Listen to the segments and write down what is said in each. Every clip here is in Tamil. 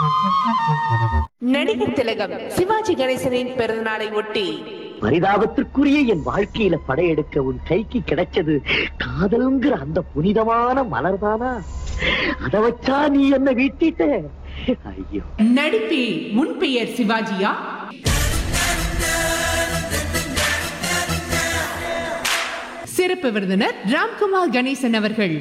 நடிகர் திலகம் சிவாஜி கணேசனின் பிறந்தநாளை ஒட்டி பரிதாபத்திற்குரிய என் வாழ்க்கையில படையெடுக்க உன் கைக்கு கிடைச்சது காதல்ங்கிற அந்த புனிதமான மலர்தானா அத வச்சா நீ என்ன வீட்டிட்ட ஐயோ நடிப்பில் முன்பெயர் சிவாஜியா சிறப்பு விருந்தினர் ராம்குமார் கணேசன் அவர்கள்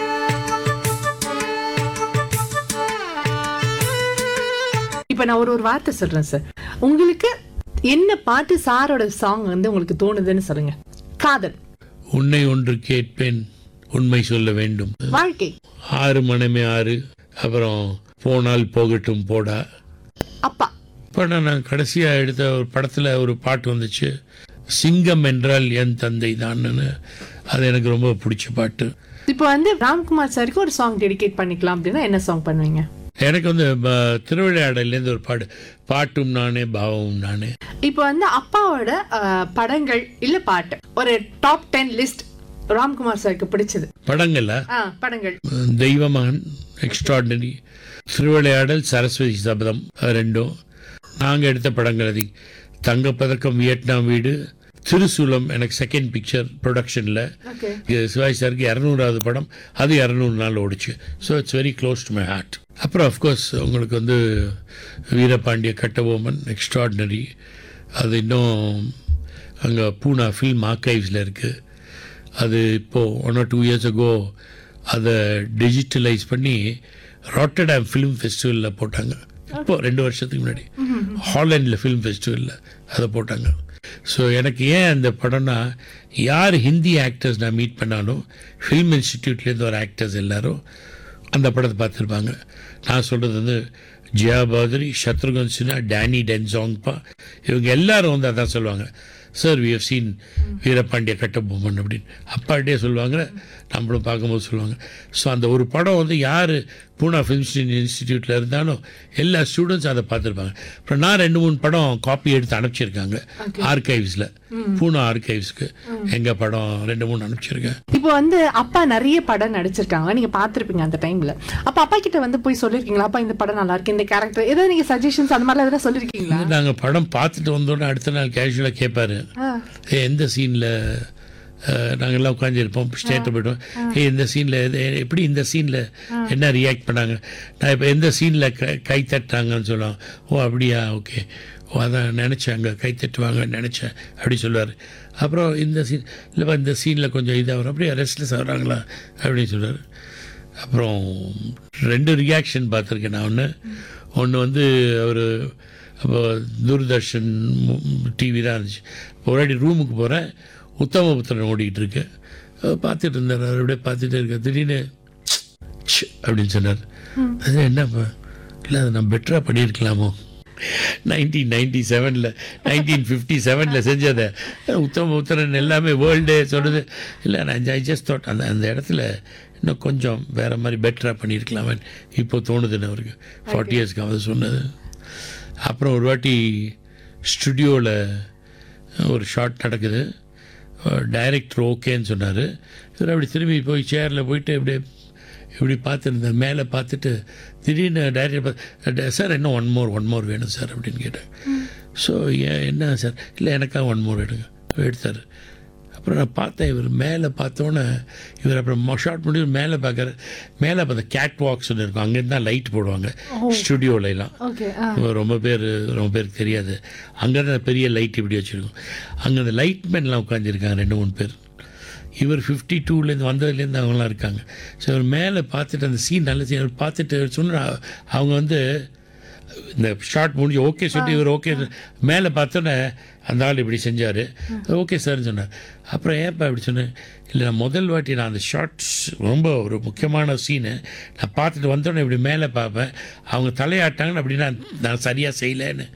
இப்ப நான் ஒரு ஒரு வார்த்தை சொல்றேன் சார் உங்களுக்கு என்ன பாட்டு சாரோட சாங் வந்து உங்களுக்கு தோணுதுன்னு சொல்லுங்க காதல் உன்னை ஒன்று கேட்பேன் உண்மை சொல்ல வேண்டும் வாழ்க்கை ஆறு மனமே ஆறு அப்புறம் போனால் போகட்டும் போடா அப்பா படம் நான் கடைசியாக எடுத்த ஒரு படத்தில் ஒரு பாட்டு வந்துச்சு சிங்கம் என்றால் என் தந்தை தான்னு அது எனக்கு ரொம்ப பிடிச்ச பாட்டு இப்போ வந்து ராம்குமார் சாருக்கு ஒரு சாங் டெடிகேட் பண்ணிக்கலாம் அப்படின்னா என்ன சாங் பண்ணுவீங்க எனக்கு வந்து ப- திருவிளையாடல்லேருந்து ஒரு பாடு பாட்டும் நானே பாவமும் நானே இப்போ வந்து அப்பாவோட அஹ், படங்கள் இல்ல பாட்டு ஒரு டாப் டென் லிஸ்ட் ராம்குமார் சாருக்கு பிடிச்சது படங்கள்ல ஆ படங்கள் தெய்வமகன் எக்ஸ்ட்ராடினரி திருவிளையாடல் சரஸ்வதி சபதம் அது ரெண்டும் நாங்கள் எடுத்த படங்கள் அது தங்கப்பதக்கம் வியட்நாம் வீடு திருசூலம் எனக்கு செகண்ட் பிக்சர் ப்ரொடக்ஷனில் ஓகே சிவாஜி சாருக்கு இரநூறாவது படம் அது இரநூறு நாள் ஓடிச்சு so it's very close to my heart அப்புறம் அஃப்கோர்ஸ் உங்களுக்கு வந்து வீரபாண்டிய கட்டபொம்மன் எக்ஸ்ட்ராடினரி அது இன்னும் அங்கே பூனா ஃபில்ம் ஆர்கைவ்ஸில் இருக்குது அது இப்போது one or two years ago அதை டிஜிட்டலைஸ் பண்ணி ராட்டர்டாம் ஃபிலிம் ஃபெஸ்டிவலில் போட்டாங்க இப்போ ரெண்டு வருஷத்துக்கு முன்னாடி ஹாலண்டில் ஃபிலிம் ஃபெஸ்டிவலில் அதை போட்டாங்க ஸோ எனக்கு ஏன் அந்த படம்னா யார் ஹிந்தி ஆக்டர்ஸ் நான் மீட் பண்ணாலும் ஃபிலிம் இன்ஸ்டிடியூட்லேருந்து வர ஆக்டர்ஸ் எல்லாரும் அந்த படத்தை பார்த்துருப்பாங்க நான் சொல்கிறது வந்து ஜியா பாதுரி சத்ருகன் சின்ஹா டேனி டென்சாங்பா இவங்க எல்லாரும் வந்து அதான் சொல்லுவாங்க sir we have seen Veerapandiya Kattabomman அப்படின்னு அப்பாட்டே சொல்லுவாங்க நம்மளும் பார்க்கும்போது சொல்லுவாங்க ஸோ அந்த ஒரு படம் வந்து யார் பூனா ஃபிலிம் இன்ஸ்டிடியூட்டில் இருந்தாலும் எல்லா ஸ்டூடெண்ட்ஸ் அதை பார்த்துருப்பாங்க அப்புறம் நான் ரெண்டு மூணு படம் காப்பி எடுத்து அனுப்பிச்சிருக்காங்க ஆர்கைவ்ஸில் பூனா ஆர்கைவ்ஸ்க்கு எங்கள் படம் ரெண்டு மூணு அனுப்பிச்சிருக்கேன் இப்போ வந்து அப்பா நிறைய படம் நடிச்சிருக்காங்க நீங்க பார்த்திருப்பீங்க அந்த டைம்ல அப்ப அப்பா கிட்ட வந்து போய் சொல்லிருக்கீங்களா அப்பா இந்த படம் நல்லா இருக்கு இந்த கேரக்டர் ஏதாவது நீங்க சஜஷன்ஸ் அந்த மாதிரி எதாவது சொல்லிருக்கீங்களா நாங்கள் படம் பார்த்துட்டு வந்தோடனே அடுத்த நாள் கேஷுவலாக கேட்பாரு ஆ. "ஏய், எந்த சீனில் நாங்கள்லாம் உட்காந்துருப்போம் ஸ்டேட்டை போய்ட்டோம் ஏ இந்த சீனில் எப்படி இந்த சீனில் என்ன ரியாக்ட் பண்ணாங்க நான் இப்போ எந்த சீனில் கை தட்டாங்கன்னு சொல்லுவாங்க ஓ அப்படியா ஓகே ஓ அதான் நினச்சேன் அங்கே கை தட்டுவாங்கன்னு நினச்சேன் அப்படி சொல்லுவார் அப்புறம் இந்த சீன் இல்லைப்பா இந்த சீனில் கொஞ்சம் இதாக வரும் அப்படியே ரெஸ்ட்லெஸ் ஆகிறாங்களா அப்படின்னு சொல்லுவார் அப்புறம் ரெண்டு ரியாக்ஷன் பார்த்துருக்கேன் நான் ஒன்று ஒன்று வந்து அவர் அப்போ தூர்தர்ஷன் டிவி தான் இருந்துச்சு ஒரு வாட்டி ரூமுக்கு போகிறேன் உத்தமபுத்திரன் ஓடிக்கிட்டு இருக்கு அவர் பார்த்துட்டு இருந்தார் அவர் அப்படியே பார்த்துட்டே இருக்க திடீர்னு ச்ச அப்படின்னு சொன்னார் அது என்னப்பா இல்லை அதை நான் பெட்டராக பண்ணியிருக்கலாமோ நைன்டீன் நைன்டி செவனில் நைன்டீன் ஃபிஃப்டி செவனில் செஞ்சதை உத்தம உத்தரன் எல்லாமே வேர்ல்டே சொல்லுது இல்லை நான் ஐ ஜஸ்ட் தாட் அந்த அந்த இடத்துல இன்னும் கொஞ்சம் வேறு மாதிரி பெட்டராக பண்ணியிருக்கலாமே இப்போ தோணுதுன்னு அவருக்கு ஃபார்ட்டி இயர்ஸ்க்கு அவர் சொன்னது அப்புறம் ஒரு வாட்டி ஸ்டுடியோவில் ஒரு ஷாட் நடக்குது டைரக்டர் ஓகேன்னு சொன்னார் இவர் அப்படி திரும்பி போய் சேரில் போயிட்டு இப்படியே இப்படி பார்த்துருந்தேன் மேலே பார்த்துட்டு திடீர்னு டைரக்டர் பார்த்து சார் என்ன ஒன் மோர் ஒன் மோர் வேணும் சார் அப்படின்னு கேட்டேன் ஸோ ஏன் என்ன சார் இல்லை எனக்காக ஒன் மோர் எடுங்க எடுத்தார் அப்புறம் நான் பார்த்தேன் இவர் மேலே பார்த்தோன்னே இவர் அப்புறம் ஷார்ட் பண்ணி மேலே பார்க்குற மேலே பார்த்த கேட் வாக்ஸ் ஒன்று இருக்கும் அங்கேருந்து தான் லைட் போடுவாங்க ஸ்டுடியோல எல்லாம் ஓகே ரொம்ப பேர் ரொம்ப பேருக்கு தெரியாது அங்கே தான் பெரிய லைட் இப்படி வச்சுருக்கோம் அங்கே அந்த லைட் மேன்லாம் உட்காந்துருக்காங்க ரெண்டு மூணு பேர் இவர் ஃபிஃப்டி டூலேருந்து வந்ததுலேருந்து அவங்களாம் இருக்காங்க ஸோ இவர் மேலே பார்த்துட்டு அந்த சீன் நல்ல சீன் அவர் பார்த்துட்டு சொன்ன அவங்க வந்து இந்த ஷார்ட் முடிஞ்சு ஓகே சொல்லிட்டு இவர் ஓகே மேலே பார்த்தோன்னே அந்த ஆள் இப்படி செஞ்சார் ஓகே சார்னு சொன்னார் அப்புறம் ஏன்ப்பா இப்படி சொன்னேன் இல்லை நான் முதல் வாட்டி நான் அந்த ஷார்ட்ஸ் ரொம்ப ஒரு முக்கியமான சீனு நான் பார்த்துட்டு வந்தோடனே இப்படி மேலே பார்ப்பேன் அவங்க தலையாட்டாங்கன்னு அப்படின்னா நான் சரியாக செய்யலைன்னு